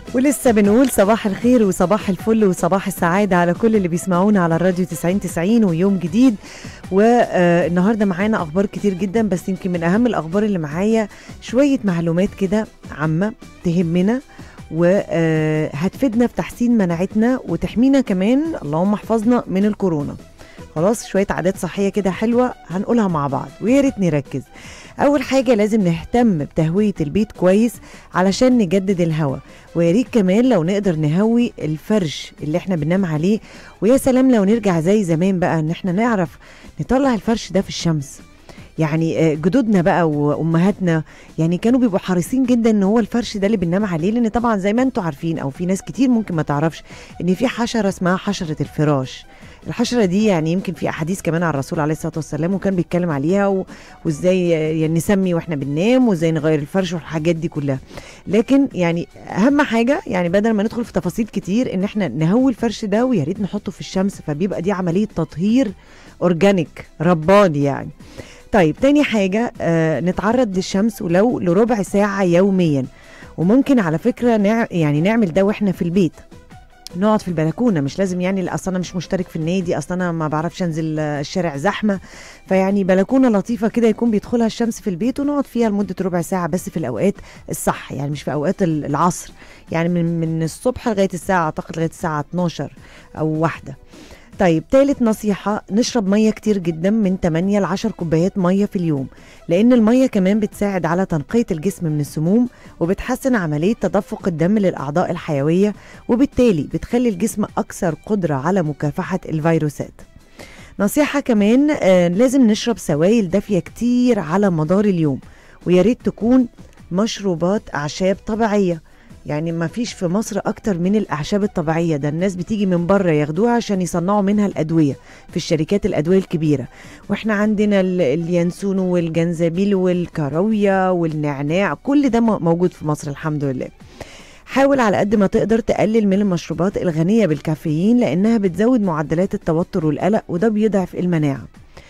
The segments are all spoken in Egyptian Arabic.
ولسه بنقول صباح الخير وصباح الفل وصباح السعادة على كل اللي بيسمعونا على الراديو 90 90 ويوم جديد والنهارده معانا أخبار كتير جدا بس يمكن من أهم الأخبار اللي معايا شوية معلومات كده عامة تهمنا وهتفيدنا في تحسين مناعتنا وتحمينا كمان اللهم احفظنا من الكورونا خلاص شوية عادات صحية كده حلوة هنقولها مع بعض ويا ريت نركز أول حاجة لازم نهتم بتهوية البيت كويس علشان نجدد الهواء ويا ريت كمان لو نقدر نهوي الفرش اللي احنا بننام عليه ويا سلام لو نرجع زي زمان بقى ان احنا نعرف نطلع الفرش ده في الشمس يعني جدودنا بقى وامهاتنا يعني كانوا بيبقوا حريصين جدا ان هو الفرش ده اللي بننام عليه لان طبعا زي ما انتم عارفين او في ناس كتير ممكن ما تعرفش ان في حشره اسمها حشره الفراش الحشره دي يعني يمكن في احاديث كمان عن الرسول عليه الصلاه والسلام وكان بيتكلم عليها و... وازاي يعني نسمي واحنا بننام وازاي نغير الفرش والحاجات دي كلها لكن يعني اهم حاجه يعني بدل ما ندخل في تفاصيل كتير ان احنا نهوي الفرش ده ويا ريت نحطه في الشمس فبيبقى دي عمليه تطهير اورجانيك رباني يعني طيب تاني حاجة آه نتعرض للشمس ولو لربع ساعة يوميا وممكن على فكرة نع... يعني نعمل ده واحنا في البيت نقعد في البلكونه مش لازم يعني اصل انا مش مشترك في النادي اصل انا ما بعرفش انزل الشارع زحمه فيعني بلكونه لطيفه كده يكون بيدخلها الشمس في البيت ونقعد فيها لمده ربع ساعه بس في الاوقات الصح يعني مش في اوقات العصر يعني من من الصبح لغايه الساعه اعتقد لغايه الساعه 12 او واحدة طيب تالت نصيحة نشرب مية كتير جدا من 8 ل 10 كوبايات مية في اليوم لأن المية كمان بتساعد على تنقية الجسم من السموم وبتحسن عملية تدفق الدم للأعضاء الحيوية وبالتالي بتخلي الجسم أكثر قدرة على مكافحة الفيروسات نصيحة كمان آه لازم نشرب سوائل دافية كتير على مدار اليوم ويا ريت تكون مشروبات أعشاب طبيعية يعني ما فيش في مصر اكتر من الاعشاب الطبيعيه ده الناس بتيجي من بره ياخدوها عشان يصنعوا منها الادويه في الشركات الادويه الكبيره واحنا عندنا اليانسون والجنزبيل والكراويه والنعناع كل ده موجود في مصر الحمد لله حاول على قد ما تقدر تقلل من المشروبات الغنيه بالكافيين لانها بتزود معدلات التوتر والقلق وده بيضعف المناعه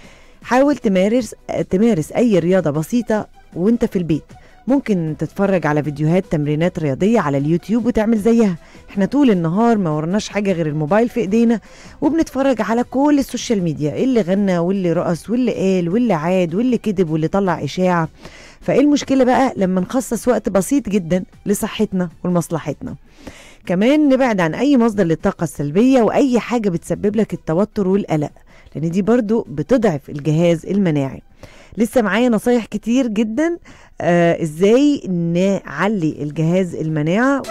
حاول تمارس تمارس اي رياضه بسيطه وانت في البيت ممكن تتفرج على فيديوهات تمرينات رياضية على اليوتيوب وتعمل زيها احنا طول النهار ما ورناش حاجة غير الموبايل في ايدينا وبنتفرج على كل السوشيال ميديا اللي غنى واللي رقص واللي قال واللي عاد واللي كذب واللي طلع اشاعة فايه المشكلة بقى لما نخصص وقت بسيط جدا لصحتنا ولمصلحتنا كمان نبعد عن اي مصدر للطاقة السلبية واي حاجة بتسبب لك التوتر والقلق لان دي برضو بتضعف الجهاز المناعي لسه معايا نصايح كتير جدا آه ازاي نعلي الجهاز المناعه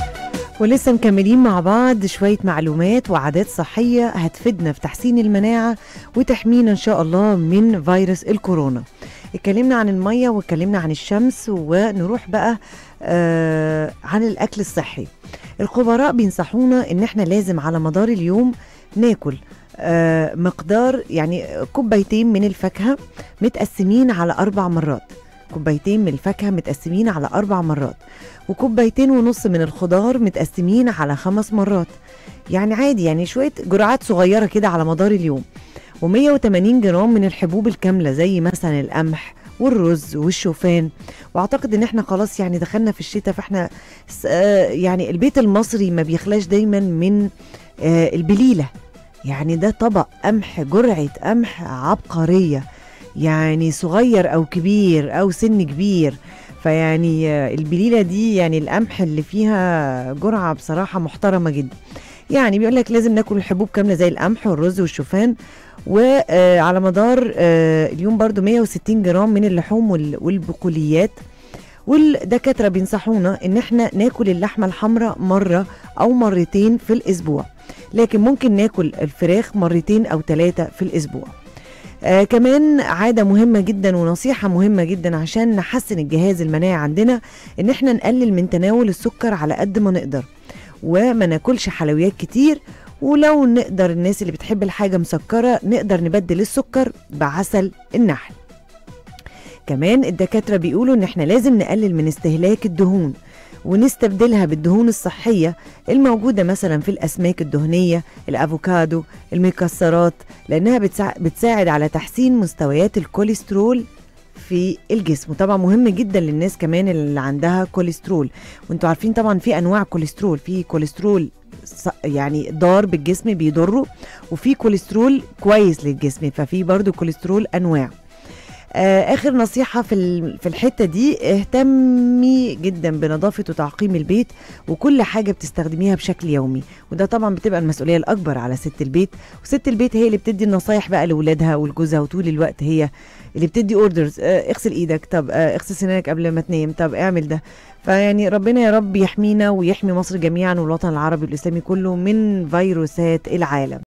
ولسه مكملين مع بعض شوية معلومات وعادات صحية هتفيدنا في تحسين المناعة وتحمينا إن شاء الله من فيروس الكورونا اتكلمنا عن المية واتكلمنا عن الشمس ونروح بقى آه عن الأكل الصحي الخبراء بينصحونا إن احنا لازم على مدار اليوم ناكل آه مقدار يعني كوبايتين من الفاكهة متقسمين على أربع مرات كوبايتين من الفاكهة متقسمين على أربع مرات وكوبايتين ونص من الخضار متقسمين على خمس مرات يعني عادي يعني شوية جرعات صغيرة كده على مدار اليوم و180 جرام من الحبوب الكاملة زي مثلا القمح والرز والشوفان واعتقد ان احنا خلاص يعني دخلنا في الشتاء فاحنا يعني البيت المصري ما بيخلاش دايما من البليله يعني ده طبق قمح جرعه قمح عبقريه يعني صغير او كبير او سن كبير فيعني البليله دي يعني القمح اللي فيها جرعه بصراحه محترمه جدا يعني بيقول لك لازم ناكل الحبوب كامله زي القمح والرز والشوفان وعلى مدار اليوم برضو 160 جرام من اللحوم والبقوليات والدكاتره بينصحونا ان احنا ناكل اللحمه الحمراء مره او مرتين في الاسبوع لكن ممكن ناكل الفراخ مرتين او ثلاثه في الاسبوع آه كمان عادة مهمة جدا ونصيحة مهمة جدا عشان نحسن الجهاز المناعي عندنا ان احنا نقلل من تناول السكر على قد ما نقدر وما ناكلش حلويات كتير ولو نقدر الناس اللي بتحب الحاجة مسكرة نقدر نبدل السكر بعسل النحل كمان الدكاترة بيقولوا ان احنا لازم نقلل من استهلاك الدهون ونستبدلها بالدهون الصحية الموجودة مثلا في الأسماك الدهنية الأفوكادو المكسرات لأنها بتساعد على تحسين مستويات الكوليسترول في الجسم وطبعا مهم جدا للناس كمان اللي عندها كوليسترول وانتوا عارفين طبعا في انواع كوليسترول في كوليسترول ص- يعني ضار بالجسم بيضره وفي كوليسترول كويس للجسم ففي برضو كوليسترول انواع آه، اخر نصيحه في ال- في الحته دي اهتمي جدا بنظافه وتعقيم البيت وكل حاجه بتستخدميها بشكل يومي وده طبعا بتبقى المسؤوليه الاكبر على ست البيت وست البيت هي اللي بتدي النصايح بقى لاولادها ولجوزها وطول الوقت هي اللي بتدي اوردرز آه اغسل ايدك طب آه اغسل سنانك قبل ما تنام طب اعمل ده فيعني ربنا يا رب يحمينا ويحمي مصر جميعا والوطن العربي والاسلامي كله من فيروسات العالم